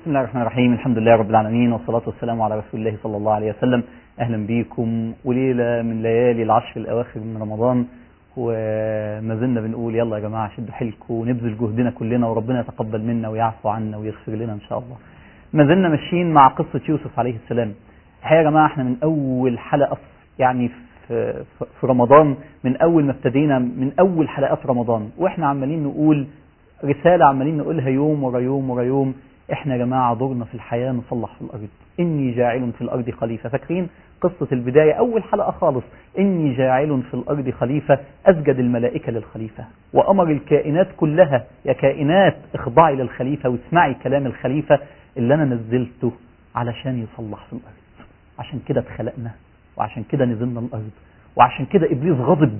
بسم الله الرحمن الرحيم الحمد لله رب العالمين والصلاة والسلام على رسول الله صلى الله عليه وسلم أهلا بيكم وليلة من ليالي العشر الأواخر من رمضان وما زلنا بنقول يلا يا جماعة شدوا حيلكم ونبذل جهدنا كلنا وربنا يتقبل منا ويعفو عنا ويغفر لنا إن شاء الله ما زلنا ماشيين مع قصة يوسف عليه السلام الحقيقة يا جماعة احنا من أول حلقة يعني في, في رمضان من أول ما ابتدينا من أول حلقات رمضان وإحنا عمالين نقول رسالة عمالين نقولها يوم ورا يوم ورا يوم احنا يا جماعة دورنا في الحياة نصلح في الأرض إني جاعل في الأرض خليفة فاكرين قصة البداية أول حلقة خالص إني جاعل في الأرض خليفة أسجد الملائكة للخليفة وأمر الكائنات كلها يا كائنات اخضعي للخليفة واسمعي كلام الخليفة اللي أنا نزلته علشان يصلح في الأرض عشان كده اتخلقنا وعشان كده نزلنا الأرض وعشان كده إبليس غضب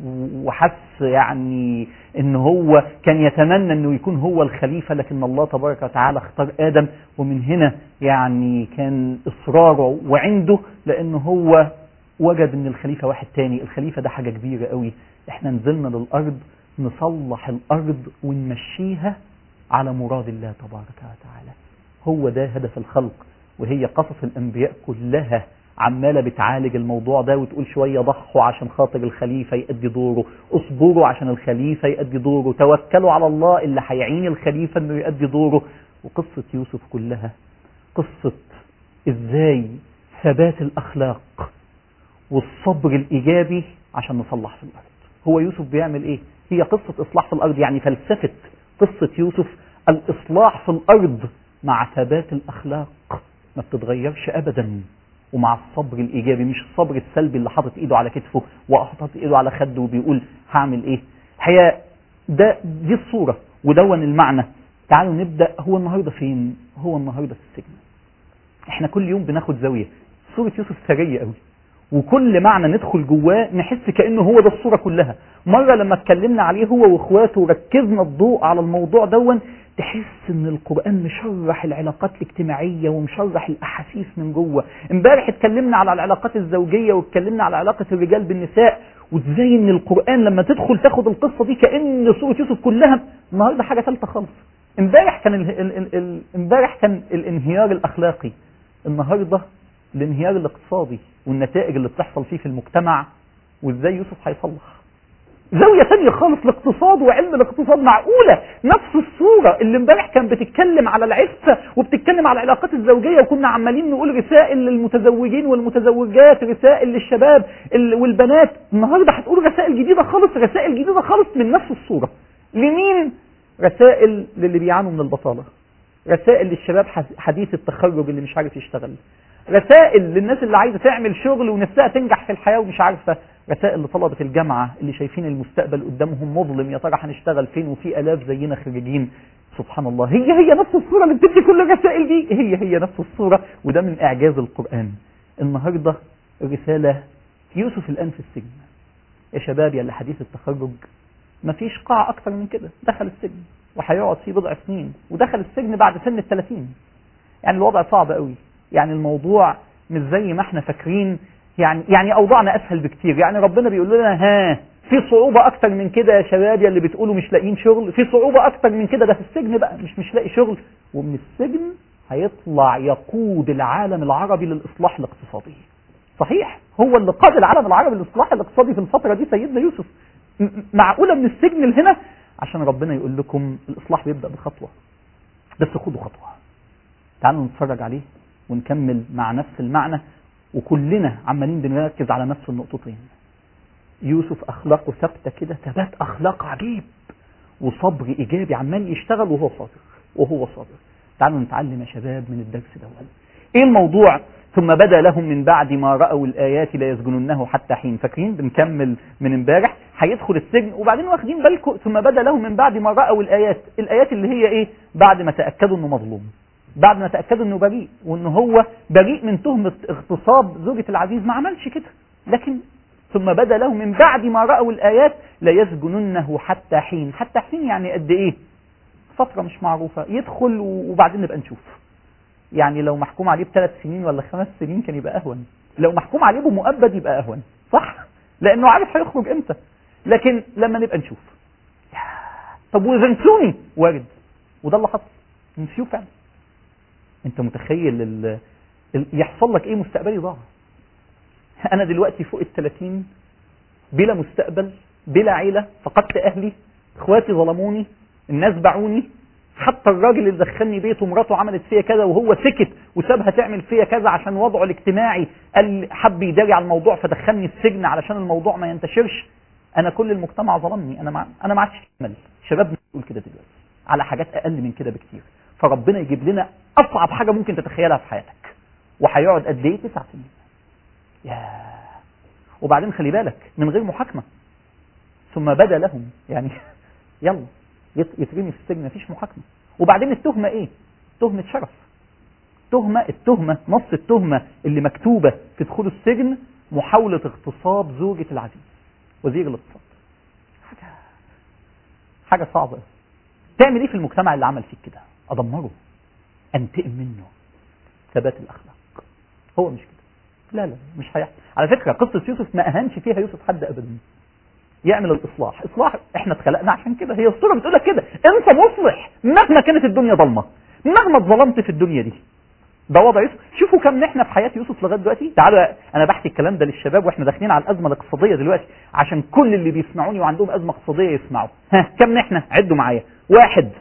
وحس يعني ان هو كان يتمنى انه يكون هو الخليفة لكن الله تبارك وتعالى اختار آدم ومن هنا يعني كان إصراره وعنده لأن هو وجد ان الخليفة واحد تاني الخليفة ده حاجة كبيرة قوي احنا نزلنا للأرض نصلح الأرض ونمشيها على مراد الله تبارك وتعالى هو ده هدف الخلق وهي قصص الأنبياء كلها عمالة بتعالج الموضوع ده وتقول شوية ضحوا عشان خاطر الخليفة يأدي دوره اصبروا عشان الخليفة يأدي دوره توكلوا على الله اللي هيعين الخليفة انه يأدي دوره وقصة يوسف كلها قصة ازاي ثبات الأخلاق والصبر الإيجابي عشان نصلح في الأرض هو يوسف بيعمل ايه هي قصة إصلاح في الأرض يعني فلسفة قصة يوسف الإصلاح في الأرض مع ثبات الأخلاق ما بتتغيرش أبدا ومع الصبر الإيجابي مش الصبر السلبي اللي حاطط إيده على كتفه وحاطط إيده على خده وبيقول هعمل إيه الحقيقة ده دي الصورة ودون المعنى تعالوا نبدأ هو النهاردة فين هو النهاردة في السجن احنا كل يوم بناخد زاوية صورة يوسف ثرية قوي وكل معنى ندخل جواه نحس كأنه هو ده الصورة كلها مرة لما اتكلمنا عليه هو واخواته وركزنا الضوء على الموضوع دون تحس ان القرآن مشرح العلاقات الاجتماعية ومشرح الاحاسيس من جوه امبارح اتكلمنا على العلاقات الزوجية واتكلمنا على علاقة الرجال بالنساء وازاي ان القرآن لما تدخل تاخد القصة دي كأن سورة يوسف كلها النهاردة حاجة ثالثة خالص امبارح كان ال ال ال امبارح كان الانهيار الاخلاقي النهاردة الانهيار الاقتصادي والنتائج اللي بتحصل فيه في المجتمع وازاي يوسف هيصلح زاوية ثانية خالص الاقتصاد وعلم الاقتصاد معقولة نفس الصورة اللي امبارح كان بتتكلم على العفة وبتتكلم على العلاقات الزوجية وكنا عمالين نقول رسائل للمتزوجين والمتزوجات رسائل للشباب والبنات النهاردة هتقول رسائل جديدة خالص رسائل جديدة خالص من نفس الصورة لمين رسائل للي بيعانوا من البطالة رسائل للشباب حديث التخرج اللي مش عارف يشتغل رسائل للناس اللي عايزة تعمل شغل ونفسها تنجح في الحياة ومش عارفة رسائل لطلبة الجامعة اللي شايفين المستقبل قدامهم مظلم يا ترى هنشتغل فين وفي آلاف زينا خريجين سبحان الله هي هي نفس الصورة اللي بتدي كل الرسائل دي هي هي نفس الصورة وده من إعجاز القرآن النهاردة الرسالة يوسف الآن في السجن يا شباب يا اللي حديث التخرج مفيش قاع أكتر من كده دخل السجن وهيقعد فيه بضع سنين ودخل السجن بعد سن الثلاثين يعني الوضع صعب قوي يعني الموضوع مش زي ما احنا فاكرين يعني يعني اوضاعنا اسهل بكتير يعني ربنا بيقول لنا ها في صعوبة اكتر من كده يا شباب يا اللي بتقولوا مش لاقيين شغل في صعوبة اكتر من كده ده في السجن بقى مش مش لاقي شغل ومن السجن هيطلع يقود العالم العربي للاصلاح الاقتصادي صحيح هو اللي قاد العالم العربي للاصلاح الاقتصادي في الفترة دي سيدنا يوسف معقولة من السجن لهنا عشان ربنا يقول لكم الاصلاح بيبدأ بخطوة بس خدوا خطوة تعالوا نتفرج عليه ونكمل مع نفس المعنى وكلنا عمالين بنركز على نفس النقطتين يوسف أخلاقه ثابتة كده ثبات أخلاق عجيب وصبر إيجابي عمال يشتغل وهو صابر وهو صابر تعالوا نتعلم يا شباب من الدرس ده إيه الموضوع ثم بدا لهم من بعد ما رأوا الآيات لا يسجننه حتى حين فاكرين بنكمل من امبارح هيدخل السجن وبعدين واخدين بالكم ثم بدا لهم من بعد ما رأوا الآيات الآيات اللي هي إيه بعد ما تأكدوا إنه مظلوم بعد ما تأكدوا انه بريء وان هو بريء من تهمة اغتصاب زوجة العزيز ما عملش كده لكن ثم بدا له من بعد ما رأوا الآيات لا يسجننه حتى حين حتى حين يعني قد ايه فترة مش معروفة يدخل وبعدين نبقى نشوف يعني لو محكوم عليه بثلاث سنين ولا خمس سنين كان يبقى أهون لو محكوم عليه بمؤبد يبقى أهون صح لأنه عارف هيخرج امتى لكن لما نبقى نشوف طب وإذا نسوني وارد وده اللي حصل نسيوه فعلا انت متخيل ال... ال... يحصل لك ايه مستقبلي ضاع انا دلوقتي فوق ال 30 بلا مستقبل بلا عيله فقدت اهلي اخواتي ظلموني الناس باعوني حتى الراجل اللي دخلني بيته مراته عملت فيا كذا وهو سكت وسابها تعمل فيا كذا عشان وضعه الاجتماعي قال حب يداري على الموضوع فدخلني السجن علشان الموضوع ما ينتشرش انا كل المجتمع ظلمني انا ما انا ما عادش امل شبابنا بيقول كده دلوقتي على حاجات اقل من كده بكتير فربنا يجيب لنا اصعب حاجه ممكن تتخيلها في حياتك وهيقعد قد ايه تسع سنين يا وبعدين خلي بالك من غير محاكمه ثم بدا لهم يعني يلا يترمي في السجن مفيش محاكمه وبعدين التهمه ايه تهمه شرف تهمه التهمه نص التهمه اللي مكتوبه في دخول السجن محاوله اغتصاب زوجة العزيز وزير الاقتصاد حاجه حاجه صعبه تعمل ايه في المجتمع اللي عمل فيك كده ادمره انتقم منه ثبات الاخلاق هو مش كده لا لا مش هيحصل على فكره قصه يوسف ما اهانش فيها يوسف حد ابدا يعمل الاصلاح اصلاح احنا اتخلقنا عشان كده هي الصوره بتقول لك كده انت مصلح مهما كانت الدنيا ضلمه مهما اتظلمت في الدنيا دي ده وضع يوسف شوفوا كم نحن في حياه يوسف لغايه دلوقتي تعالوا انا بحكي الكلام ده للشباب واحنا داخلين على الازمه الاقتصاديه دلوقتي عشان كل اللي بيسمعوني وعندهم ازمه اقتصاديه يسمعوا ها كم نحن عدوا معايا واحد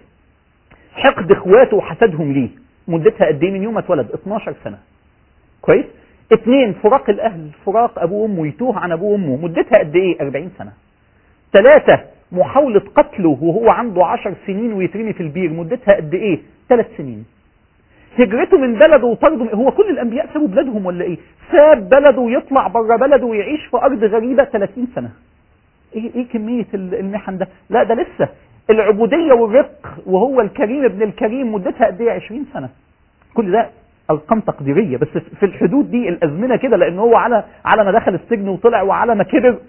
حقد اخواته وحسدهم ليه مدتها قد ايه من يوم ما اتولد 12 سنه كويس اثنين فراق الاهل فراق ابوه وامه يتوه عن ابوه وامه مدتها قد ايه 40 سنه ثلاثة محاولة قتله وهو عنده عشر سنين ويترمي في البير مدتها قد ايه ثلاث سنين هجرته من بلده وطرده هو كل الانبياء سابوا بلادهم ولا ايه ساب بلده ويطلع بره بلده ويعيش في ارض غريبة 30 سنة ايه ايه كمية المحن ده لا ده لسه العبودية والرق وهو الكريم ابن الكريم مدتها قد ايه 20 سنة كل ده ارقام تقديريه بس في الحدود دي الازمنه كده لان هو على على ما دخل السجن وطلع وعلى ما كبر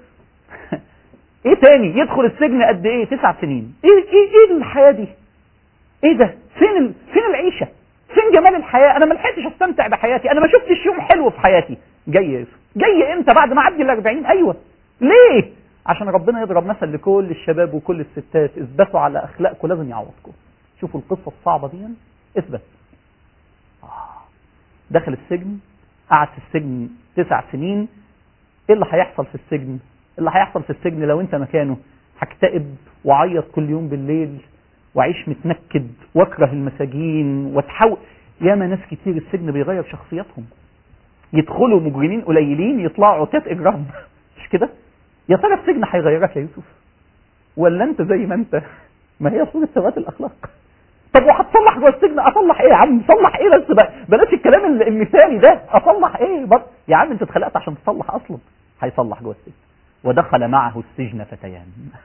ايه تاني يدخل السجن قد ايه تسع سنين ايه ايه ايه الحياه دي ايه ده فين ال... فين العيشه فين جمال الحياه انا ما لحقتش استمتع بحياتي انا ما شفتش يوم حلو في حياتي جاي يا يوسف جاي امتى بعد ما اعدي ال 40 ايوه ليه عشان ربنا يضرب مثل لكل الشباب وكل الستات اثبتوا على اخلاقكم لازم يعوضكم شوفوا القصه الصعبه دي اثبت دخل السجن قعد في السجن تسع سنين ايه اللي هيحصل في السجن اللي هيحصل في السجن لو انت مكانه هكتئب وعيط كل يوم بالليل واعيش متنكد واكره المساجين واتحول ياما ناس كتير السجن بيغير شخصياتهم يدخلوا مجرمين قليلين يطلعوا عتات اجرام مش كده يا ترى السجن هيغيرك يا يوسف ولا انت زي ما انت ما هي صورة ثبات الاخلاق طب وهتصلح جوه السجن اصلح ايه يا عم صلح ايه بس بقى بلاش الكلام المثالي ده اصلح ايه بس يا عم انت اتخلقت عشان تصلح اصلا هيصلح جوه السجن ودخل معه السجن فتيان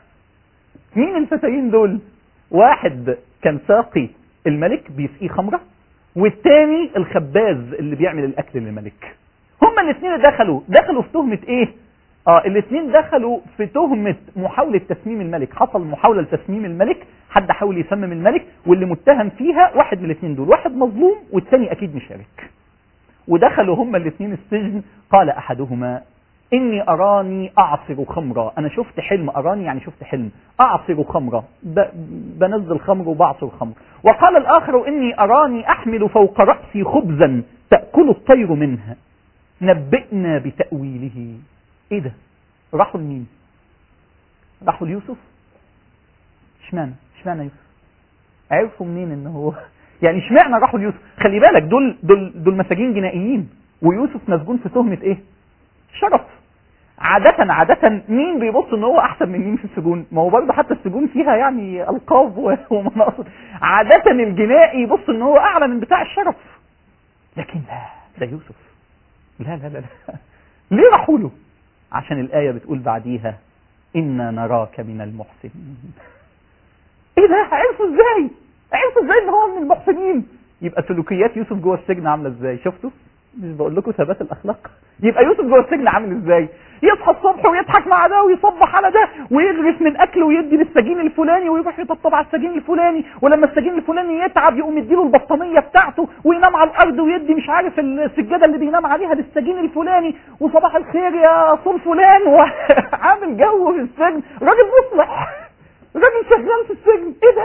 مين الفتيين دول واحد كان ساقي الملك بيسقيه خمره والتاني الخباز اللي بيعمل الاكل للملك هما الاثنين دخلوا دخلوا في تهمه ايه اه الاثنين دخلوا في تهمة محاولة تسميم الملك حصل محاولة لتسميم الملك حد حاول يسمم الملك واللي متهم فيها واحد من الاثنين دول واحد مظلوم والثاني اكيد مشارك ودخلوا هما الاثنين السجن قال احدهما اني اراني اعصر خمرا انا شفت حلم اراني يعني شفت حلم اعصر خمرا بنزل خمر وبعصر خمر وقال الاخر اني اراني احمل فوق راسي خبزا تاكل الطير منها نبئنا بتاويله ايه ده راحوا لمين راحوا ليوسف اشمعنى اشمعنى يوسف عرفوا منين ان هو يعني اشمعنى راحوا ليوسف خلي بالك دول دول دول مساجين جنائيين ويوسف مسجون في تهمه ايه شرف عادة عادة مين بيبص ان هو احسن من مين في السجون ما هو برضه حتى السجون فيها يعني القاب ومناصب عادة الجنائي يبص ان هو اعلى من بتاع الشرف لكن لا ده يوسف لا لا لا, لا. ليه راحوا له عشان الآية بتقول بعديها إنا نراك من المحسنين إيه ده عرفوا إزاي عرفوا إزاي إن هو من المحسنين يبقى سلوكيات يوسف جوه السجن عاملة إزاي شفتوا مش بقول لكم ثبات الأخلاق يبقى يوسف جوه السجن عامل إزاي يصحى الصبح ويضحك مع ده ويصبح على ده ويغرف من اكله ويدي للسجين الفلاني ويروح يطبطب على السجين الفلاني ولما السجين الفلاني يتعب يقوم يديله البطانيه بتاعته وينام على الارض ويدي مش عارف السجاده اللي بينام عليها للسجين الفلاني وصباح الخير يا صول فلان وعامل جو في السجن راجل مصلح راجل شغال في السجن ايه ده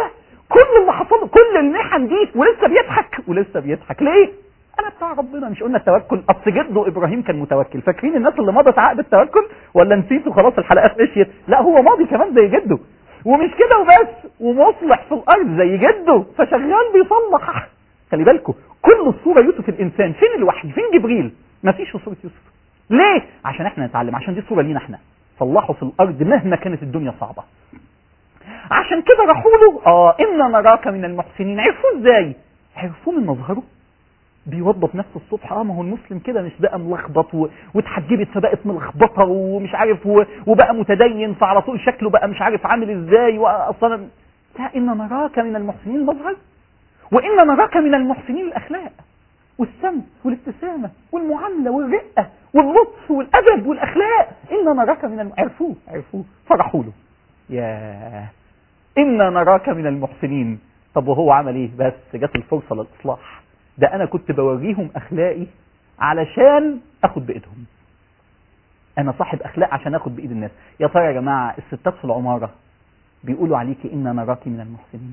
كل اللي حصل كل المحن دي ولسه بيضحك ولسه بيضحك ليه انا بتاع ربنا مش قلنا التوكل اصل جده ابراهيم كان متوكل فاكرين الناس اللي مضت عقد التوكل ولا نسيتوا خلاص الحلقات مشيت لا هو ماضي كمان زي جده ومش كده وبس ومصلح في الارض زي جده فشغال بيصلح خلي بالكم كل الصوره يوسف الانسان فين الوحي فين جبريل مفيش في صوره يوسف ليه عشان احنا نتعلم عشان دي صوره لينا احنا صلحوا في الارض مهما كانت الدنيا صعبه عشان كده راحوا له اه انا نراك من المحسنين عرفوه ازاي عرفوه من مظهره بيوضب نفسه الصبح اه ما هو المسلم كده مش بقى ملخبط و... واتحجبت فبقت ملخبطه ومش عارف و... وبقى متدين فعلى طول شكله بقى مش عارف عامل ازاي واصلا لا ان نراك من المحسنين المظهر وان نراك من المحسنين الاخلاق والسمت والابتسامه والمعامله والرقه واللطف والادب والاخلاق ان نراك من الم... عرفوه عرفوه فرحوا له يا إنا نراك من المحسنين طب وهو عمل ايه بس جت الفرصة للإصلاح ده أنا كنت بوريهم أخلاقي علشان أخد بإيدهم أنا صاحب أخلاق عشان أخد بإيد الناس يا ترى يا جماعة الستات في العمارة بيقولوا عليكي إنا نراك من المحسنين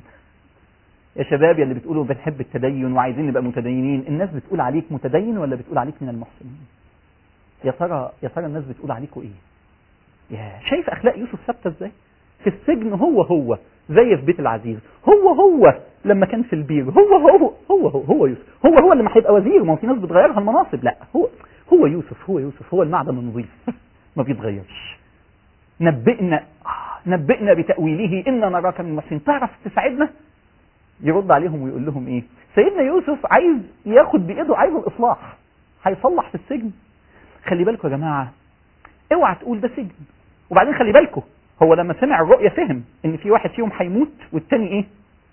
يا شباب يا اللي بتقولوا بنحب التدين وعايزين نبقى متدينين الناس بتقول عليك متدين ولا بتقول عليك من المحسنين يا ترى يا ترى الناس بتقول عليكوا ايه يا شايف اخلاق يوسف ثابته ازاي في السجن هو هو زي في بيت العزيز هو هو لما كان في البير هو هو هو هو, هو يوسف هو هو اللي ما هيبقى وزير ما هو في ناس بتغيرها المناصب لا هو هو يوسف هو يوسف هو المعدن النظيف ما بيتغيرش نبئنا نبئنا بتأويله إنا نراك من المحسنين تعرف تساعدنا يرد عليهم ويقول لهم ايه سيدنا يوسف عايز ياخد بايده عايز الاصلاح هيصلح في السجن خلي بالكم يا جماعه اوعى تقول ده سجن وبعدين خلي بالكم هو لما سمع الرؤية فهم ان في واحد فيهم هيموت والتاني ايه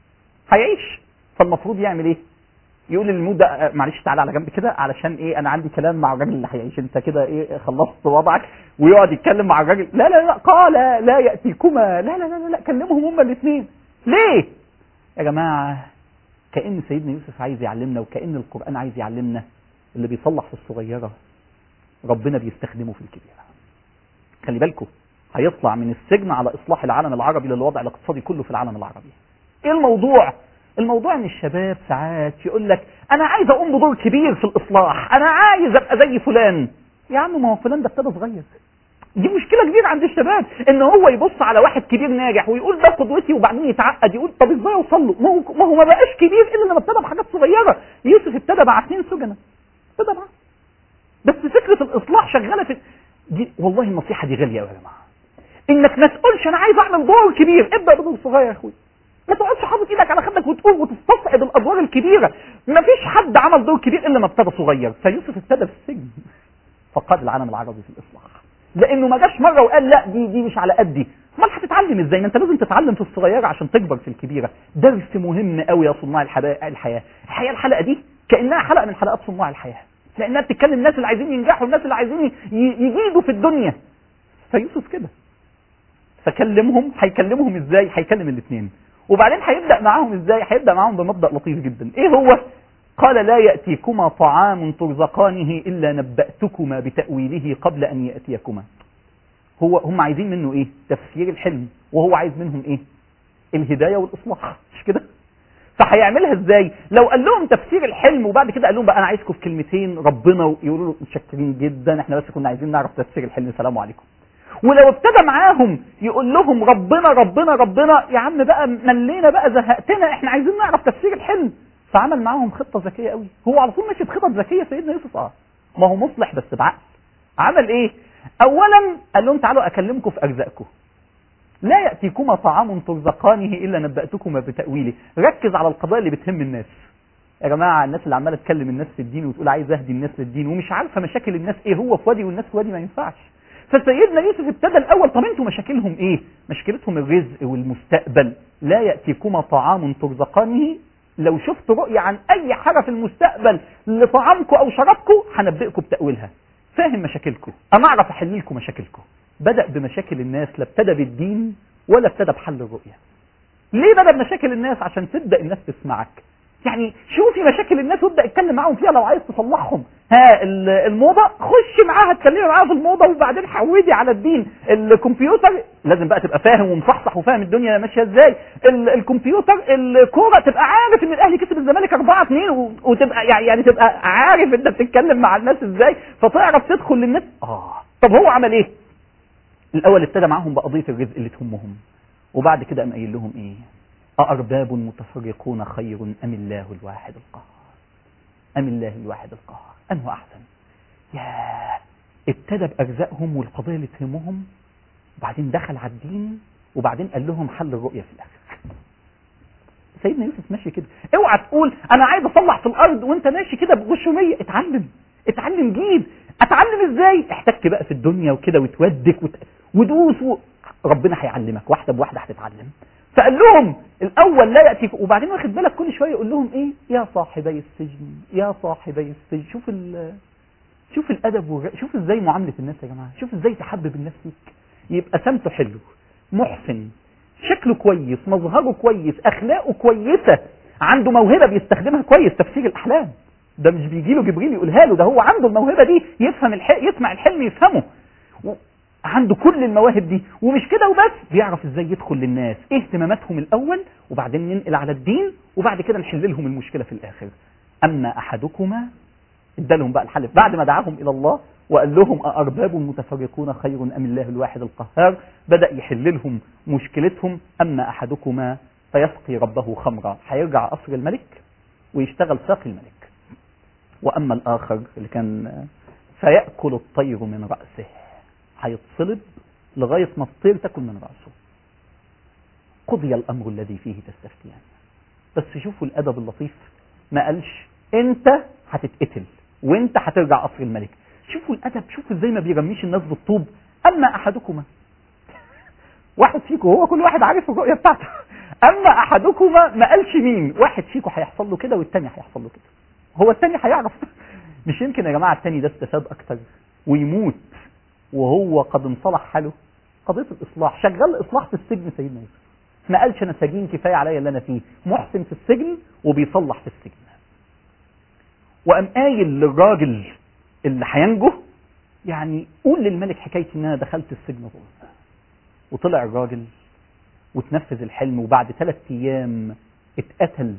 هيعيش فالمفروض يعمل ايه يقول للموت ده معلش تعالى على جنب كده علشان ايه انا عندي كلام مع الراجل اللي هيعيش انت كده ايه خلصت وضعك ويقعد يتكلم مع الراجل لا لا لا قال لا ياتيكما لا لا لا لا كلمهم هما الاثنين ليه يا جماعه كان سيدنا يوسف عايز يعلمنا وكان القران عايز يعلمنا اللي بيصلح في الصغيره ربنا بيستخدمه في الكبيره خلي بالكم هيطلع من السجن على اصلاح العالم العربي للوضع الاقتصادي كله في العالم العربي ايه الموضوع الموضوع ان الشباب ساعات يقول لك انا عايز اقوم بدور كبير في الاصلاح انا عايز ابقى زي فلان يا عم ما هو فلان ده ابتدى صغير دي مشكلة كبيرة عند الشباب ان هو يبص على واحد كبير ناجح ويقول ده قدوتي وبعدين يتعقد يقول طب ازاي اوصل له ما هو ما هو ما بقاش كبير الا لما ابتدى بحاجات صغيرة يوسف ابتدى مع اثنين سجنة ابتدى معاه بس فكرة الاصلاح شغالة في دي والله النصيحة دي غالية قوي يا جماعة انك ما تقولش انا عايز اعمل دور كبير ابدا بدور صغير يا اخوي ما تقعدش حاطط ايدك على خدك وتقول وتستصعد الادوار الكبيره ما فيش حد عمل دور كبير الا ما ابتدى صغير فيوسف ابتدى في السجن فقاد العالم العربي في الاصلاح لانه ما جاش مره وقال لا دي دي مش على قدي امال هتتعلم ازاي ما انت لازم تتعلم في الصغيره عشان تكبر في الكبيره درس مهم قوي يا صناع الحياه الحياه الحقيقه الحلقه دي كانها حلقه من حلقات صناع الحياه لانها بتتكلم الناس اللي عايزين ينجحوا الناس اللي عايزين يجيدوا في الدنيا فيوسف كده فكلمهم هيكلمهم ازاي هيكلم الاثنين وبعدين هيبدا معاهم ازاي هيبدا معاهم بمبدا لطيف جدا ايه هو قال لا ياتيكما طعام ترزقانه الا نباتكما بتاويله قبل ان ياتيكما هو هم عايزين منه ايه تفسير الحلم وهو عايز منهم ايه الهدايه والاصلاح مش كده فهيعملها ازاي لو قال لهم تفسير الحلم وبعد كده قال لهم بقى انا عايزكم في كلمتين ربنا يقولوا له متشكرين جدا احنا بس كنا عايزين نعرف تفسير الحلم السلام عليكم ولو ابتدى معاهم يقول لهم ربنا ربنا ربنا يا عم بقى ملينا بقى زهقتنا احنا عايزين نعرف تفسير الحلم فعمل معاهم خطه ذكيه قوي هو على طول ماشي بخطط ذكيه سيدنا يوسف اه ما هو مصلح بس بعقل عمل ايه اولا قال لهم تعالوا اكلمكم في ارزاقكم لا ياتيكما طعام ترزقانه الا نباتكما بتاويله ركز على القضايا اللي بتهم الناس يا جماعه الناس اللي عماله تكلم الناس في الدين وتقول عايز اهدي الناس للدين ومش عارفه مشاكل الناس ايه هو في وادي والناس في وادي ما ينفعش فسيدنا يوسف ابتدى الاول طب انتوا مشاكلهم ايه مشكلتهم الرزق والمستقبل لا ياتيكما طعام ترزقانه لو شفت رؤية عن اي حاجة في المستقبل لطعامكم او شرابكم هنبئكم بتأويلها فاهم مشاكلكم انا اعرف احل لكم مشاكلكم بدأ بمشاكل الناس لا ابتدى بالدين ولا ابتدى بحل الرؤية ليه بدأ بمشاكل الناس عشان تبدأ الناس تسمعك يعني شوفي مشاكل الناس وابدأ اتكلم معاهم فيها لو عايز تصلحهم ها ال- الموضة خش معاها اتكلمي معاها في الموضة وبعدين حودي على الدين الكمبيوتر لازم بقى تبقى فاهم ومصحصح وفاهم الدنيا ماشية ازاي ال- الكمبيوتر الكورة تبقى عارف ان الاهلي كسب الزمالك 4 2 وتبقى يعني يعني تبقى عارف انت بتتكلم مع الناس ازاي فتعرف تدخل للناس اه طب هو عمل ايه الاول ابتدى معاهم بقضية الرزق اللي تهمهم وبعد كده قام قايل لهم ايه أأرباب متفرقون خير أم الله الواحد القهار أم الله الواحد القهار أنه أحسن يا ابتدى بأرزاقهم والقضايا اللي تهمهم وبعدين دخل على الدين وبعدين قال لهم حل الرؤية في الآخر سيدنا يوسف ماشي كده اوعى تقول انا عايز اصلح في الارض وانت ماشي كده بغشوميه اتعلم اتعلم جيد اتعلم ازاي احتك بقى في الدنيا وكده وتودك وت... ودوس و... ربنا هيعلمك واحده بواحده هتتعلم فقال لهم الاول لا ياتي وبعدين واخد بالك كل شويه يقول لهم ايه يا صاحبي السجن يا صاحبي السجن شوف ال... شوف الادب والر... شوف ازاي معامله الناس يا جماعه شوف ازاي تحبب الناس فيك يبقى سمته حلو محسن شكله كويس مظهره كويس اخلاقه كويسه عنده موهبه بيستخدمها كويس تفسير الاحلام ده مش بيجي له جبريل يقولها له ده هو عنده الموهبه دي يفهم الح... يسمع الحلم يفهمه و... عنده كل المواهب دي ومش كده وبس بيعرف ازاي يدخل للناس ايه اهتماماتهم الاول وبعدين ننقل على الدين وبعد كده نحل لهم المشكله في الاخر اما احدكما ادالهم بقى الحل بعد ما دعاهم الى الله وقال لهم أأرباب متفرقون خير أم الله الواحد القهار بدأ يحل لهم مشكلتهم أما أحدكما فيسقي ربه خمرا هيرجع قصر الملك ويشتغل ساقي الملك وأما الآخر اللي كان فيأكل الطير من رأسه هيتصلب لغاية ما الطير تاكل من رأسه قضي الأمر الذي فيه تستفتيان بس شوفوا الأدب اللطيف ما قالش أنت هتتقتل وأنت هترجع قصر الملك شوفوا الادب شوفوا ازاي ما بيرميش الناس بالطوب اما احدكما واحد فيكم هو كل واحد عارف الرؤيه بتاعته اما احدكما ما قالش مين واحد فيكم هيحصل له كده والتاني هيحصل له كده هو التاني هيعرف مش يمكن يا جماعه التاني ده استفاد اكتر ويموت وهو قد انصلح حاله قضيه الاصلاح شغال اصلاح في السجن سيدنا يوسف ما قالش انا سجين كفايه عليا اللي انا فيه محسن في السجن وبيصلح في السجن وقام قايل للراجل اللي هينجو يعني قول للملك حكايتي ان انا دخلت السجن ظلم وطلع الراجل وتنفذ الحلم وبعد ثلاث ايام اتقتل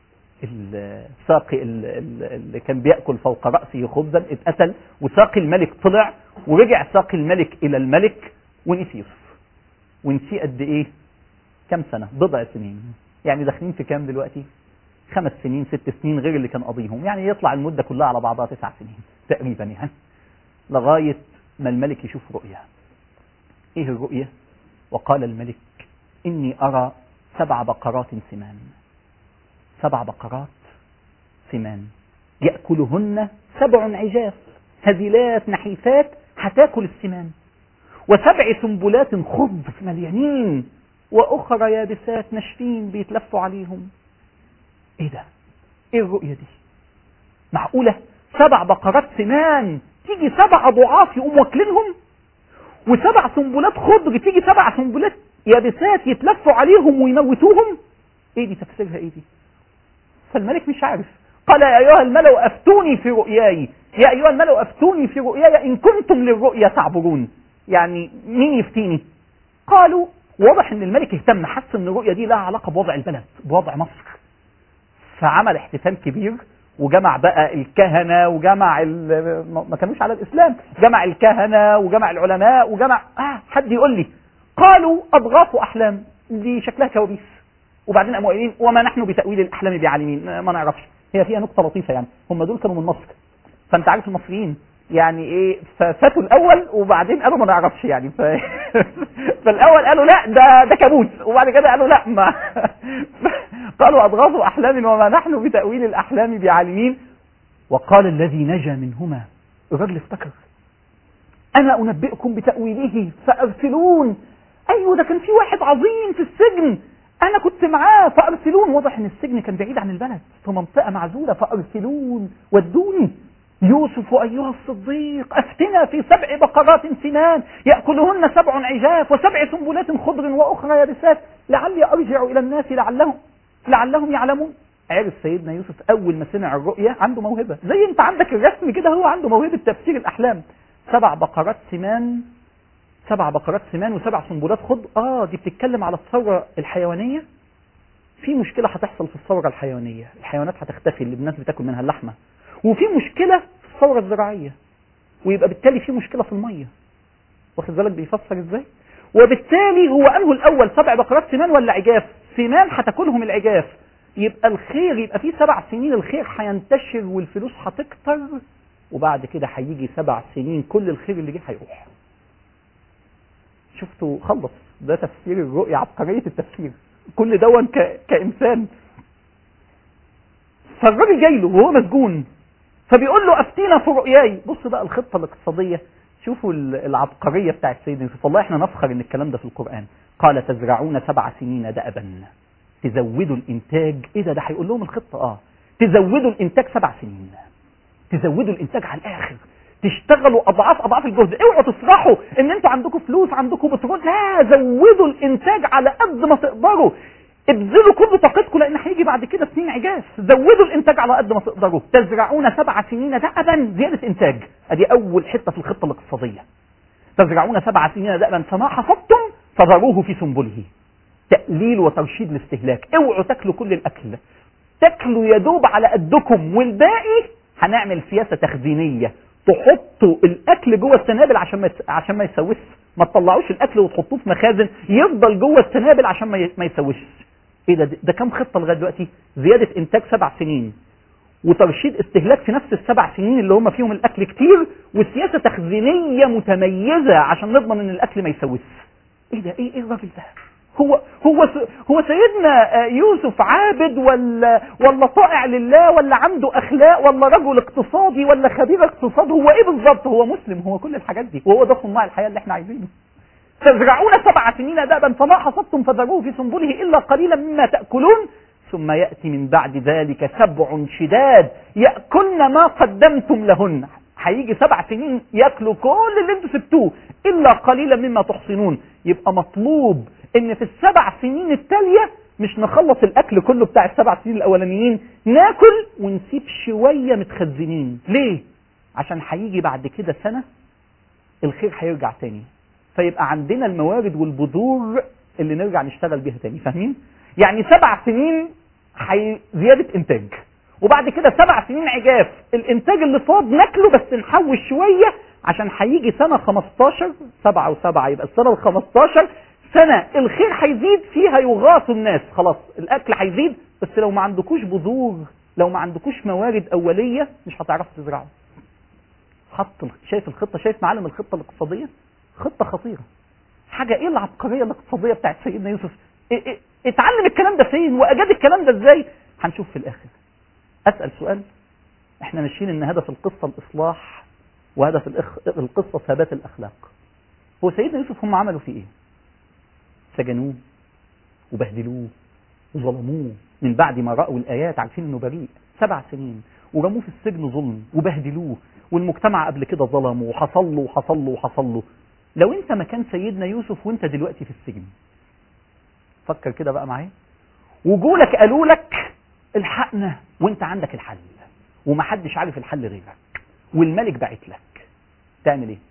الساقي اللي كان بياكل فوق راسه خبزا اتقتل وساقي الملك طلع ورجع ساقي الملك الى الملك ونسي يوسف ونسيه قد ايه؟ كم سنه؟ بضع سنين يعني داخلين في كام دلوقتي؟ خمس سنين ست سنين غير اللي كان قاضيهم يعني يطلع المدة كلها على بعضها تسع سنين تقريبا يعني لغاية ما الملك يشوف رؤية ايه الرؤية وقال الملك اني ارى سبع بقرات سمان سبع بقرات سمان يأكلهن سبع عجاف هزيلات نحيفات هتاكل السمان وسبع سنبلات خضر مليانين واخرى يابسات ناشفين بيتلفوا عليهم ايه ده ايه الرؤية دي معقولة سبع بقرات سمان تيجي سبع ضعاف يقوم واكلينهم وسبع سنبلات خضر تيجي سبع سنبلات يابسات يتلفوا عليهم ويموتوهم ايه دي تفسيرها ايه دي فالملك مش عارف قال يا ايها الملأ افتوني في رؤياي يا ايها الملأ افتوني في رؤياي ان كنتم للرؤيا تعبرون يعني مين يفتيني قالوا واضح ان الملك اهتم حس ان الرؤيا دي لها علاقه بوضع البلد بوضع مصر فعمل احتفال كبير وجمع بقى الكهنة وجمع ما كانوش على الإسلام جمع الكهنة وجمع العلماء وجمع آه حد يقول لي قالوا أضغاث أحلام دي شكلها كوابيس وبعدين قاموا قايلين وما نحن بتأويل الأحلام بعالمين ما نعرفش هي فيها نقطة لطيفة يعني هم دول كانوا من مصر فأنت عارف المصريين يعني ايه ففاتوا الاول وبعدين قالوا ما نعرفش يعني ف... فالاول قالوا لا ده ده كابوس وبعد كده قالوا لا ما قالوا اضغاث احلام وما نحن بتاويل الاحلام بعالمين وقال الذي نجا منهما الراجل افتكر انا انبئكم بتاويله فارسلون ايوه ده كان في واحد عظيم في السجن انا كنت معاه فارسلون واضح ان السجن كان بعيد عن البلد في منطقه معزوله فارسلون ودوني يوسف أيها الصديق أفتنا في سبع بقرات سنان يأكلهن سبع عجاف وسبع سنبلات خضر وأخرى يابسات لعلي أرجع إلى الناس لعلهم لعلهم يعلمون عرف سيدنا يوسف اول ما سمع الرؤيا عنده موهبه زي انت عندك الرسم كده هو عنده موهبه تفسير الاحلام سبع بقرات سمان سبع بقرات سمان وسبع سنبلات خضر اه دي بتتكلم على الثوره الحيوانيه في مشكله هتحصل في الثوره الحيوانيه الحيوانات هتختفي اللي الناس بتاكل منها اللحمه وفي مشكله في الثوره الزراعيه ويبقى بالتالي في مشكله في الميه واخد بالك بيفسر ازاي وبالتالي هو انه الاول سبع بقرات سمان ولا عجاف سمان هتاكلهم العجاف يبقى الخير يبقى في سبع سنين الخير هينتشر والفلوس هتكتر وبعد كده هيجي سبع سنين كل الخير اللي جه هيروح شفتوا خلص ده تفسير الرؤية عبقرية التفسير كل دون ك... كإنسان فالراجل جاي له وهو مسجون فبيقول له أفتينا في رؤياي بص بقى الخطة الاقتصادية شوفوا العبقرية بتاعت سيدنا يوسف والله احنا نفخر ان الكلام ده في القرآن قال تزرعون سبع سنين دأبا تزودوا الانتاج ايه ده ده هيقول لهم الخطة اه تزودوا الانتاج سبع سنين تزودوا الانتاج على الاخر تشتغلوا اضعاف اضعاف الجهد اوعوا تفرحوا ان انتوا عندكم فلوس عندكم بترول لا زودوا الانتاج على قد ما تقدروا ابذلوا كل طاقتكم لان هيجي بعد كده سنين عجاف زودوا الانتاج على قد ما تقدروا تزرعون سبع سنين دأبا زياده انتاج ادي اول حته في الخطه الاقتصاديه تزرعون سبع سنين دأبا فما حصدتم فذروه في سنبله تقليل وترشيد الاستهلاك اوعوا تاكلوا كل الاكل تاكلوا يدوب على قدكم والباقي هنعمل سياسه تخزينيه تحطوا الاكل جوه السنابل عشان ما عشان ما يسوسش ما تطلعوش الاكل وتحطوه في مخازن يفضل جوه السنابل عشان ما ما يسوسش ايه ده ده كام خطه لغايه دلوقتي زياده انتاج سبع سنين وترشيد استهلاك في نفس السبع سنين اللي هم فيهم الاكل كتير وسياسه تخزينيه متميزه عشان نضمن ان الاكل ما يسوسش ايه ده ايه ايه الراجل ده هو هو هو سيدنا يوسف عابد ولا ولا طائع لله ولا عنده اخلاق ولا رجل اقتصادي ولا خبير اقتصاد هو ايه بالظبط هو مسلم هو كل الحاجات دي وهو ده صناع الحياه اللي احنا عايزينه تزرعون سبع سنين دابا فما حصدتم فذروه في سنبله الا قليلا مما تاكلون ثم ياتي من بعد ذلك سبع شداد ياكلن ما قدمتم لهن هيجي سبع سنين ياكلوا كل اللي انتوا سبتوه الا قليلا مما تحصنون يبقى مطلوب ان في السبع سنين التالية مش نخلص الاكل كله بتاع السبع سنين الاولانيين ناكل ونسيب شوية متخزنين ليه عشان هيجي بعد كده سنة الخير هيرجع تاني فيبقى عندنا الموارد والبذور اللي نرجع نشتغل بيها تاني فاهمين يعني سبع سنين حي... زيادة انتاج وبعد كده سبع سنين عجاف الانتاج اللي فاض ناكله بس نحوش شوية عشان هيجي سنة 15 سبعة وسبعة يبقى السنة ال 15 سنة الخير هيزيد فيها يغاث الناس خلاص الأكل هيزيد بس لو ما عندكوش بذور لو ما عندكوش موارد أولية مش هتعرفوا تزرعوا حط شايف الخطة شايف معالم الخطة الاقتصادية خطة خطيرة حاجة ايه العبقرية الاقتصادية بتاعت سيدنا يوسف إيه إيه اتعلم الكلام ده فين واجاد الكلام ده ازاي هنشوف في الاخر اسأل سؤال احنا ماشيين ان هدف القصة الاصلاح وهدف الإخ... القصة ثبات الاخلاق هو سيدنا يوسف هم عملوا فيه ايه سجنوه وبهدلوه وظلموه من بعد ما رأوا الآيات عارفين انه بريء سبع سنين ورموه في السجن ظلم وبهدلوه والمجتمع قبل كده ظلمه وحصل له وحصل له وحصل له لو انت مكان سيدنا يوسف وانت دلوقتي في السجن فكر كده بقى معايا وجولك قالوا لك الحقنا وانت عندك الحل ومحدش عارف الحل غيرك والملك بعت لك تعمل ايه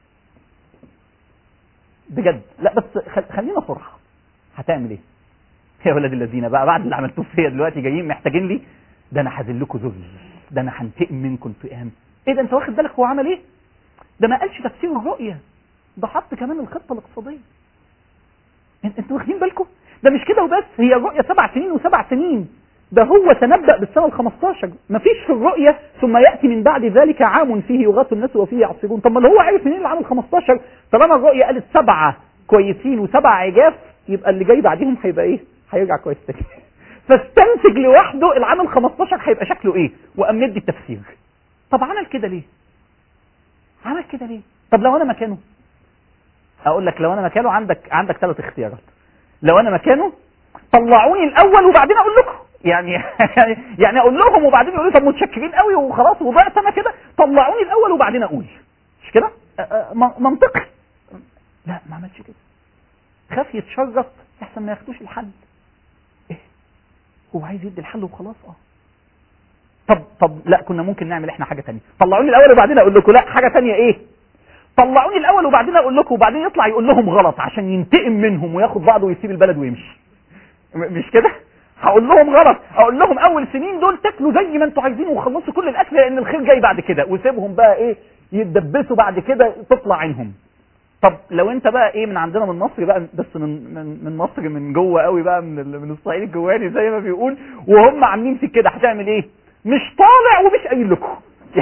بجد لا بس خلينا صراحه هتعمل ايه يا ولاد الذين بقى بعد اللي عملتوه فيا دلوقتي جايين محتاجين لي ده انا هذلكوا ذل ده انا هنتقم منكم انتقام ايه ده انت واخد بالك هو عمل ايه ده ما قالش تفسير الرؤيه ده حط كمان الخطه الاقتصاديه انتوا واخدين بالكم ده مش كده وبس هي الرؤيه سبع سنين وسبع سنين ده هو تنبأ بالسنة ال 15 مفيش في الرؤية ثم يأتي من بعد ذلك عام فيه يغاث الناس وفيه يعصرون طب ما اللي هو عرف منين العام ال 15 طالما الرؤية قالت سبعة كويسين وسبعة عجاف يبقى اللي جاي بعديهم هيبقى ايه؟ هيرجع كويس تاني فاستنتج لوحده العام ال 15 هيبقى شكله ايه؟ وقام مدي التفسير طب عمل كده ليه؟ عمل كده ليه؟ طب لو انا مكانه اقول لك لو انا مكانه عندك عندك ثلاث اختيارات لو انا مكانه طلعوني الاول وبعدين اقول لكم يعني يعني اقول لهم وبعدين يقولوا طب متشكرين قوي وخلاص وضعت انا كده طلعوني الاول وبعدين اقول مش كده منطقي لا ما عملش كده خاف يتشرف احسن ما ياخدوش الحل ايه هو عايز يدي الحل وخلاص اه طب طب لا كنا ممكن نعمل احنا حاجه تانية طلعوني الاول وبعدين اقول لكم لا حاجه تانية ايه طلعوني الاول وبعدين اقول لكم وبعدين يطلع يقول لهم غلط عشان ينتقم منهم وياخد بعضه ويسيب البلد ويمشي م- مش كده هقول لهم غلط اقول لهم اول سنين دول تاكلوا زي ما انتوا عايزين وخلصوا كل الاكل لان الخير جاي بعد كده وسيبهم بقى ايه يتدبسوا بعد كده تطلع عينهم طب لو انت بقى ايه من عندنا من مصر بقى بس من من من مصر من جوه قوي بقى من ال- من الصعيد الجواني زي ما بيقول وهم عاملين فيك كده هتعمل ايه مش طالع ومش قايل لكم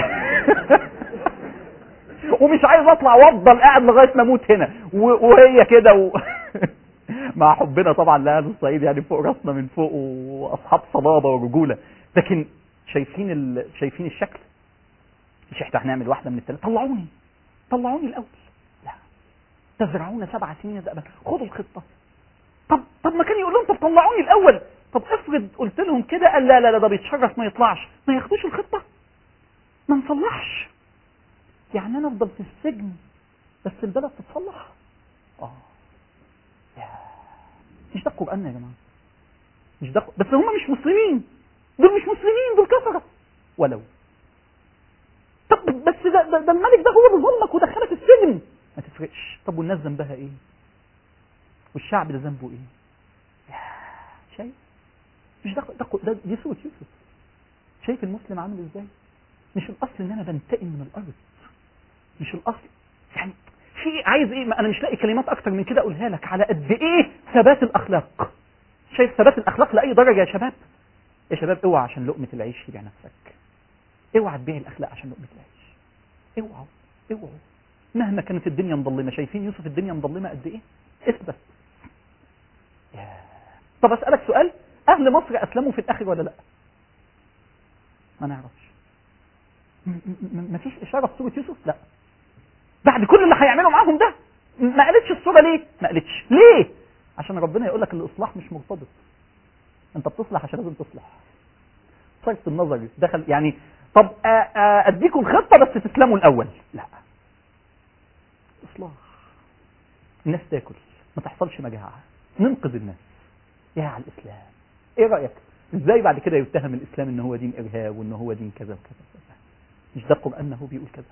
ومش عايز اطلع وافضل قاعد لغايه ما اموت هنا و- وهي كده و... مع حبنا طبعا لاهل الصعيد يعني فوق راسنا من فوق واصحاب صلابه ورجوله لكن شايفين ال... شايفين الشكل مش احنا هنعمل واحده من الثلاثه طلعوني طلعوني الاول لا تزرعون سبع سنين دأبا خدوا الخطه طب طب ما كان يقول لهم طب طلعوني الاول طب افرض قلت لهم كده قال لا لا لا ده بيتشرف ما يطلعش ما ياخدوش الخطه ما نصلحش يعني انا افضل في السجن بس البلد تتصلح اه يا. مش ده القران يا جماعه مش ده بس هم مش مسلمين دول مش مسلمين دول كفره ولو طب بس ده, ده, ده الملك ده هو اللي ظلمك ودخلك السجن ما تفرقش طب والناس ذنبها ايه والشعب ده ذنبه ايه يا شايف مش ده, ده, ده دي سوره يوسف شايف المسلم عامل ازاي مش الاصل ان انا بنتقم من الارض مش الاصل يعني في عايز ايه ما انا مش لاقي كلمات اكتر من كده اقولها لك على قد ايه ثبات الاخلاق شايف ثبات الاخلاق لاي درجه يا شباب يا شباب اوعى عشان لقمه العيش تبيع نفسك اوعى تبيع الاخلاق عشان لقمه العيش اوعوا اوعوا مهما كانت الدنيا مظلمه شايفين يوسف الدنيا مظلمه قد ايه اثبت يا. طب اسالك سؤال اهل مصر اسلموا في الاخر ولا لا ما نعرفش م- م- مفيش اشاره في سوره يوسف لا بعد كل اللي هيعمله معاهم ده ما قالتش الصوره ليه ما قالتش ليه عشان ربنا يقول لك الاصلاح مش مرتبط انت بتصلح عشان لازم تصلح صرف النظر دخل يعني طب آ- آ- اديكم الخطه بس تسلموا الاول لا اصلاح الناس تاكل ما تحصلش مجاعه ننقذ الناس يا على الاسلام ايه رايك ازاي بعد كده يتهم الاسلام ان هو دين ارهاب وان هو دين كذا وكذا وكذا مش ده القران هو بيقول كذا